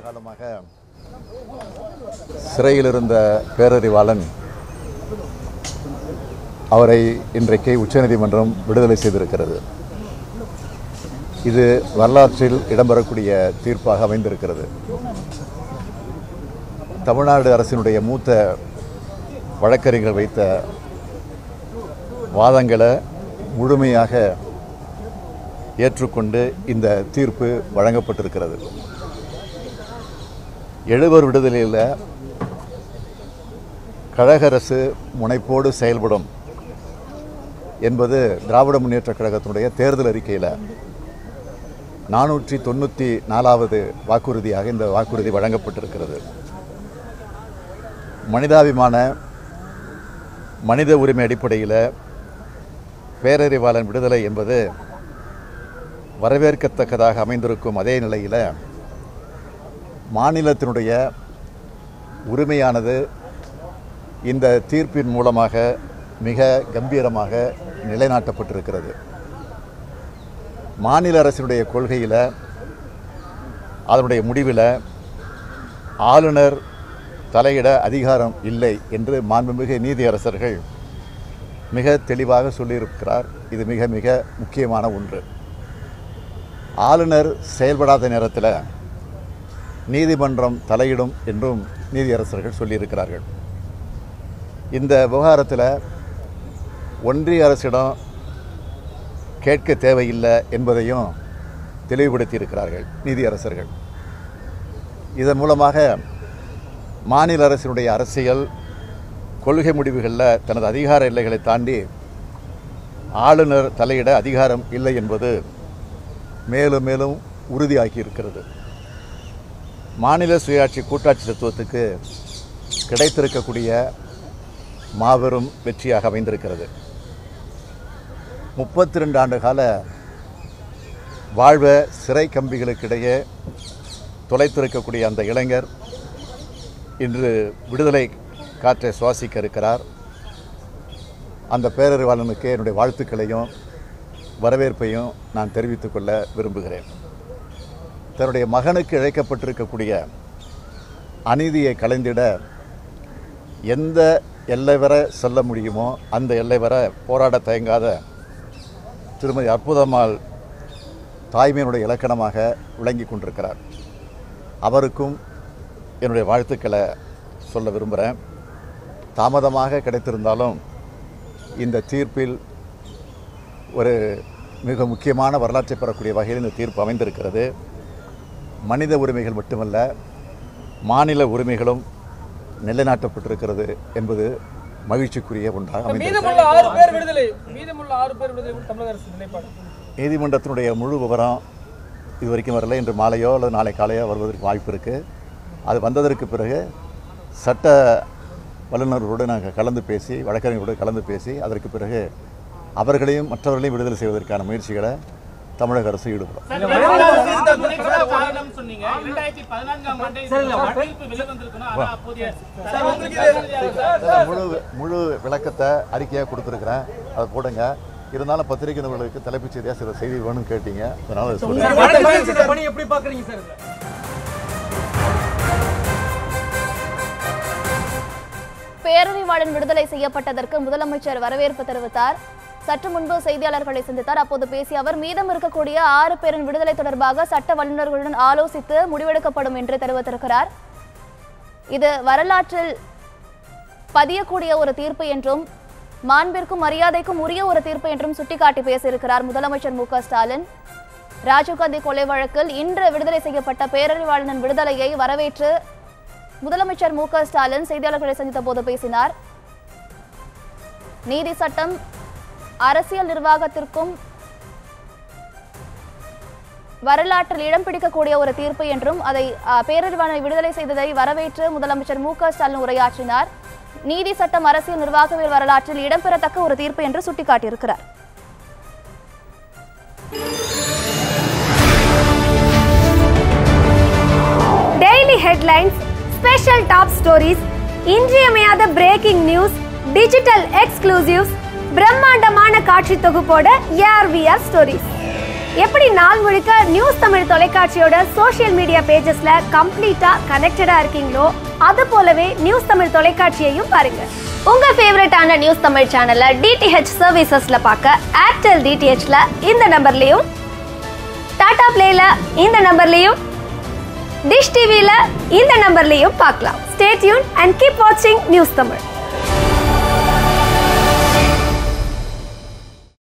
காலமாக சிறையில் இருந்த பேரறிவாளன் அவரை இன்றைக்கு உச்சநீதிமன்றம் விடுதலை செய்திருக்கிறது இது வரலாற்றில் இடம்பெறக்கூடிய தீர்ப்பாக அமைந்திருக்கிறது தமிழ்நாடு அரசினுடைய மூத்த வழக்கறிஞர்கள் வைத்த வாதங்களை முழுமையாக ஏற்றுக்கொண்டு இந்த தீர்ப்பு வழங்கப்பட்டிருக்கிறது எழுவர் விடுதலையில் கழக அரசு முனைப்போடு செயல்படும் என்பது திராவிட முன்னேற்றக் கழகத்தினுடைய தேர்தல் அறிக்கையில் நானூற்றி தொண்ணூற்றி நாலாவது வாக்குறுதியாக இந்த வாக்குறுதி வழங்கப்பட்டிருக்கிறது மனிதாபிமான மனித உரிமை அடிப்படையில் பேரறிவாளன் விடுதலை என்பது வரவேற்கத்தக்கதாக அமைந்திருக்கும் அதே நிலையில் மாநிலத்தினுடைய உரிமையானது இந்த தீர்ப்பின் மூலமாக மிக கம்பீரமாக நிலைநாட்டப்பட்டிருக்கிறது மாநில அரசினுடைய கொள்கையில் அதனுடைய முடிவில் ஆளுநர் தலையிட அதிகாரம் இல்லை என்று மாண்புமிகு நீதியரசர்கள் மிக தெளிவாக சொல்லியிருக்கிறார் இது மிக மிக முக்கியமான ஒன்று ஆளுநர் செயல்படாத நேரத்தில் நீதிமன்றம் தலையிடும் என்றும் நீதியரசர்கள் சொல்லியிருக்கிறார்கள் இந்த விவகாரத்தில் ஒன்றிய அரசிடம் கேட்க தேவையில்லை என்பதையும் தெளிவுபடுத்தியிருக்கிறார்கள் நீதியரசர்கள் இதன் மூலமாக மாநில அரசினுடைய அரசியல் கொள்கை முடிவுகளில் தனது அதிகார எல்லைகளை தாண்டி ஆளுநர் தலையிட அதிகாரம் இல்லை என்பது மேலும் மேலும் உறுதியாகி இருக்கிறது மாநில சுயாட்சி கூட்டாட்சி தத்துவத்துக்கு கிடைத்திருக்கக்கூடிய மாபெரும் வெற்றியாக அமைந்திருக்கிறது முப்பத்தி ரெண்டு ஆண்டு கால வாழ்வ சிறை கம்பிகளுக்கிடையே தொலைத்திருக்கக்கூடிய அந்த இளைஞர் இன்று விடுதலை காற்றை சுவாசிக்க இருக்கிறார் அந்த பேரறிவாளனுக்கு என்னுடைய வாழ்த்துக்களையும் வரவேற்பையும் நான் தெரிவித்துக் கொள்ள விரும்புகிறேன் தன்னுடைய மகனுக்கு இழைக்கப்பட்டிருக்கக்கூடிய அநீதியை கலைந்திட எந்த எல்லை வர செல்ல முடியுமோ அந்த எல்லை வர போராட தயங்காத திருமதி அற்புதம்மாள் தாய்மையினுடைய இலக்கணமாக விளங்கி கொண்டிருக்கிறார் அவருக்கும் என்னுடைய வாழ்த்துக்களை சொல்ல விரும்புகிறேன் தாமதமாக கிடைத்திருந்தாலும் இந்த தீர்ப்பில் ஒரு மிக முக்கியமான வரலாற்றை பெறக்கூடிய வகையில் இந்த தீர்ப்பு அமைந்திருக்கிறது மனித உரிமைகள் மட்டுமல்ல மாநில உரிமைகளும் நிலைநாட்டப்பட்டிருக்கிறது என்பது மகிழ்ச்சிக்குரிய ஒன்றாக அமைந்திருக்கிறது மீதமுள்ள ஆறு பேர் விடுதலை மீதமுள்ள ஆறு பேர் விடுதலை குறித்து தமிழக அரசு நிலைப்பாடு நீதிமன்றத்தினுடைய முழு விவரம் இது வரைக்கும் வரல இன்று மாலையோ அல்லது நாளை காலையோ வருவதற்கு வாய்ப்பு இருக்குது அது வந்ததற்கு பிறகு சட்ட வல்லுநர்களோடு நாங்கள் கலந்து பேசி வழக்கறிஞர்களோடு கலந்து பேசி அதற்கு பிறகு அவர்களையும் மற்றவர்களையும் விடுதலை செய்வதற்கான முயற்சிகளை தமிழக அரசு ஈடுபடும் காரணம் சொன்னீங்க இரண்டாயிரத்தி பதினான்காம் ஆண்டு தீர்ப்பு வெளிவந்திருக்கணும் ஆனா அப்போதைய முழு முழு விளக்கத்தை அறிக்கையாக கொடுத்துருக்குறேன் அதை போடுங்க இருந்தாலும் பத்திரிகை நிபுணர்களுக்கு தலைப்புச் செய்தியாக சில செய்தி வேணும்னு கேட்டீங்க அதனால அதை சொல்லுங்கள் வழக்கு செய்த பணி எப்படி பாக்குறீங்க சார் இதுல? பேரறிவாளன் விடுதலை செய்யப்பட்டதற்கு முதலமைச்சர் வரவேற்பு தெரிவித்தார் சற்று முன்பு செய்தியாளர்களை சந்தித்தார் அப்போது பேசிய அவர் மீதம் இருக்கக்கூடிய ஆறு பேரின் விடுதலை தொடர்பாக சட்ட வல்லுநர்களுடன் ஆலோசித்து முடிவெடுக்கப்படும் என்று தெரிவித்திருக்கிறார் இது வரலாற்றில் பதியக்கூடிய ஒரு தீர்ப்பு என்றும் மாண்பிற்கும் மரியாதைக்கும் உரிய ஒரு தீர்ப்பு என்றும் சுட்டிக்காட்டி பேசியிருக்கிறார் முதலமைச்சர் மு க ஸ்டாலின் ராஜீவ்காந்தி கொலை வழக்கில் இன்று விடுதலை செய்யப்பட்ட பேரறிவாளனின் விடுதலையை வரவேற்று முதலமைச்சர் மு க ஸ்டாலின் செய்தியாளர்களை சந்தித்த போது பேசினார் நீதி சட்டம் அரசியல் நிர்வாகத்திற்கும் வரலாற்றில் இடம் பிடிக்கக்கூடிய ஒரு தீர்ப்பு என்றும் அதை அ, பேரறிவாளனை விடுதலை செய்ததை வரவேற்று முதலமைச்சர் மு க ஸ்டாலின் உரையாற்றினார் நீதி சட்டம் அரசியல் நிர்வாகவியல் வரலாற்றில் இடம்பெறத்தக்க ஒரு தீர்ப்பு என்று சுட்டிக்காட்டியிருக்கிறார் daily headlines special top stories இன்றியமையாத பிரேக்கிங் நியூஸ் டிஜிட்டல் எக்ஸ்க்ளூசிவ்ஸ் பிரம்மாண்டமான காட்சி தொகுப்போட ஏஆர்விஆர் ஸ்டோரிஸ் எப்படி நாள் முழுக்க நியூஸ் தமிழ் தொலைக்காட்சியோட சோஷியல் மீடியா பேஜஸ்ல கம்ப்ளீட்டா கனெக்டடா இருக்கீங்களோ அது போலவே நியூஸ் தமிழ் தொலைக்காட்சியையும் பாருங்க உங்க ஃபேவரட்டான நியூஸ் தமிழ் சேனலை டிடிஹெச் சர்வீசஸ்ல பார்க்க ஏர்டெல் டிடிஹெச்ல இந்த நம்பர்லயும் டாடா பிளேல இந்த நம்பர்லயும் டிஷ் டிவில இந்த நம்பர்லயும் பார்க்கலாம் ஸ்டே டியூன் அண்ட் கீப் வாட்சிங் நியூஸ் தமிழ்